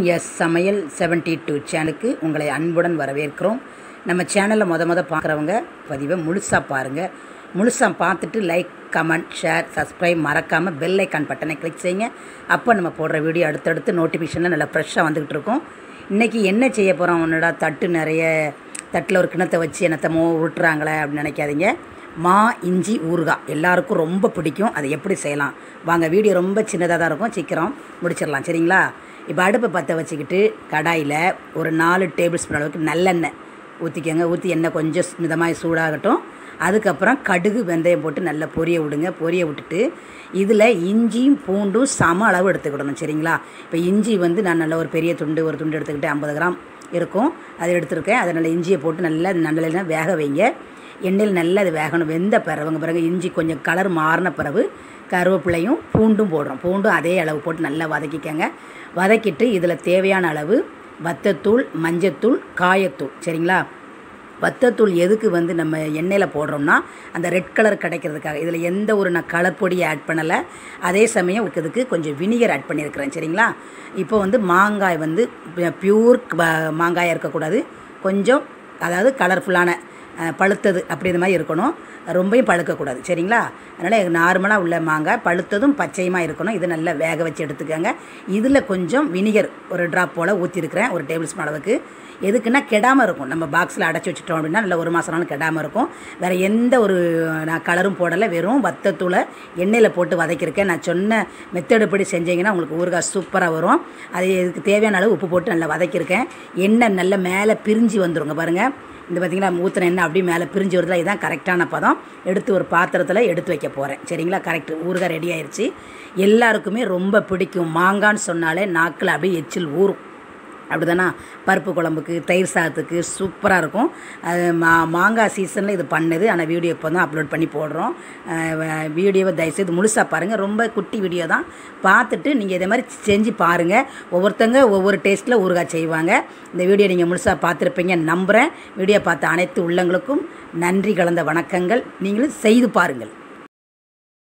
S சமையல் seventy two சேனலுக்கு உங்களை அன்புடன் வரவேற்கிறோம் நம்ம சேனலை மொத மொத பார்க்குறவங்க பதிவை முழுசாக பாருங்கள் முழுசாக பார்த்துட்டு லைக் கமெண்ட் ஷேர் சப்ஸ்கிரைப் மறக்காமல் பெல் ஐக்கான் பட்டனை கிளிக் செய்யுங்க அப்போ நம்ம போடுற வீடியோ அடுத்தடுத்து நோட்டிஃபிகேஷனில் நல்லா ஃப்ரெஷ்ஷாக வந்துக்கிட்டு இருக்கோம் இன்றைக்கி என்ன செய்ய போகிறோம் உன்னோட தட்டு நிறைய தட்டில் ஒரு கிணத்தை வச்சு என்னத்தமோ உருட்டுறாங்களே அப்படின்னு நினைக்காதீங்க மா இஞ்சி ஊறுகாய் எல்லாருக்கும் ரொம்ப பிடிக்கும் அதை எப்படி செய்யலாம் வாங்க வீடியோ ரொம்ப சின்னதாக தான் இருக்கும் சீக்கிரம் முடிச்சிடலாம் சரிங்களா இப்போ அடுப்பை பற்ற வச்சுக்கிட்டு கடாயில் ஒரு நாலு டேபிள் ஸ்பூன் அளவுக்கு நல்லெண்ணெய் ஊற்றிக்கோங்க ஊற்றி எண்ணெய் கொஞ்சம் மிதமாக சூடாகட்டும் அதுக்கப்புறம் கடுகு வெந்தயம் போட்டு நல்லா பொரிய விடுங்க பொரிய விட்டுட்டு இதில் இஞ்சியும் பூண்டும் சம அளவு எடுத்துக்கிடணும் சரிங்களா இப்போ இஞ்சி வந்து நான் நல்ல ஒரு பெரிய துண்டு ஒரு துண்டு எடுத்துக்கிட்டு ஐம்பது கிராம் இருக்கும் அதை எடுத்துருக்கேன் அதை நல்லா இஞ்சியை போட்டு நல்லா நல்ல வேக வைங்க எண்ணெயில் நல்லா அது வேகணும் வெந்த பிறகுங்க பிறகு இஞ்சி கொஞ்சம் கலர் மாறின பிறகு கருவேப்பிலையும் பூண்டும் போடுறோம் பூண்டும் அதே அளவு போட்டு நல்லா வதக்கிக்கங்க வதக்கிட்டு இதில் தேவையான அளவு வத்தத்தூள் மஞ்சத்தூள் காயத்தூள் சரிங்களா வத்தத்தூள் எதுக்கு வந்து நம்ம எண்ணெயில் போடுறோம்னா அந்த ரெட் கலர் கிடைக்கிறதுக்காக இதில் எந்த ஒரு நான் கலர் பொடி ஆட் பண்ணலை அதே சமயம் இதுக்கு கொஞ்சம் வினிகர் ஆட் பண்ணியிருக்கிறேன் சரிங்களா இப்போ வந்து மாங்காய் வந்து பியூர் மாங்காயாக இருக்கக்கூடாது கொஞ்சம் அதாவது கலர்ஃபுல்லான பழுத்தது அப்படி இந்த மாதிரி இருக்கணும் ரொம்பவும் பழுக்கக்கூடாது சரிங்களா அதனால் நார்மலாக உள்ள மாங்காய் பழுத்ததும் பச்சையுமாக இருக்கணும் இது நல்லா வேக வச்சு எடுத்துக்கோங்க இதில் கொஞ்சம் வினிகர் ஒரு ட்ராப் போல் ஊற்றிருக்கிறேன் ஒரு டேபிள் ஸ்பூன் அளவுக்கு எதுக்குன்னா கெடாமல் இருக்கும் நம்ம பாக்ஸில் அடைச்சி வச்சுட்டோம் அப்படின்னா நல்ல ஒரு மாதம் நாளும் கெடாமல் இருக்கும் வேறு எந்த ஒரு நான் கலரும் போடலை வெறும் வத்தத்தூளை எண்ணெயில் போட்டு வதக்கியிருக்கேன் நான் சொன்ன மெத்தடு படி செஞ்சீங்கன்னா உங்களுக்கு ஊறுகாய் சூப்பராக வரும் அது இதுக்கு தேவையான அளவு உப்பு போட்டு நல்லா வதக்கியிருக்கேன் எண்ணெய் நல்லா மேலே பிரிஞ்சு வந்துருங்க பாருங்கள் இந்த பார்த்திங்களா ஊற்றின எண்ணெய் அப்படியே மேலே பிரிஞ்சு வருதுல இதுதான் கரெக்டான பதம் எடுத்து ஒரு பாத்திரத்தில் எடுத்து வைக்க போகிறேன் சரிங்களா கரெக்ட் ஊறுகாய் ரெடி ஆயிடுச்சு எல்லாருக்குமே ரொம்ப பிடிக்கும் மாங்கான்னு சொன்னாலே நாக்கில் அப்படியே எச்சில் ஊறும் அப்படி தானே பருப்பு குழம்புக்கு தயிர் சாதத்துக்கு சூப்பராக இருக்கும் அது மா மாங்காய் சீசனில் இது பண்ணது ஆனால் வீடியோ இப்போ தான் அப்லோட் பண்ணி போடுறோம் வீடியோவை தயவுசெய்து முழுசாக பாருங்கள் ரொம்ப குட்டி வீடியோ தான் பார்த்துட்டு நீங்கள் இதே மாதிரி செஞ்சு பாருங்கள் ஒவ்வொருத்தங்க ஒவ்வொரு டேஸ்ட்டில் ஊறுகாய் செய்வாங்க இந்த வீடியோ நீங்கள் முழுசாக பார்த்துருப்பீங்க நம்புகிறேன் வீடியோ பார்த்த அனைத்து உள்ளங்களுக்கும் நன்றி கலந்த வணக்கங்கள் நீங்களும் செய்து பாருங்கள்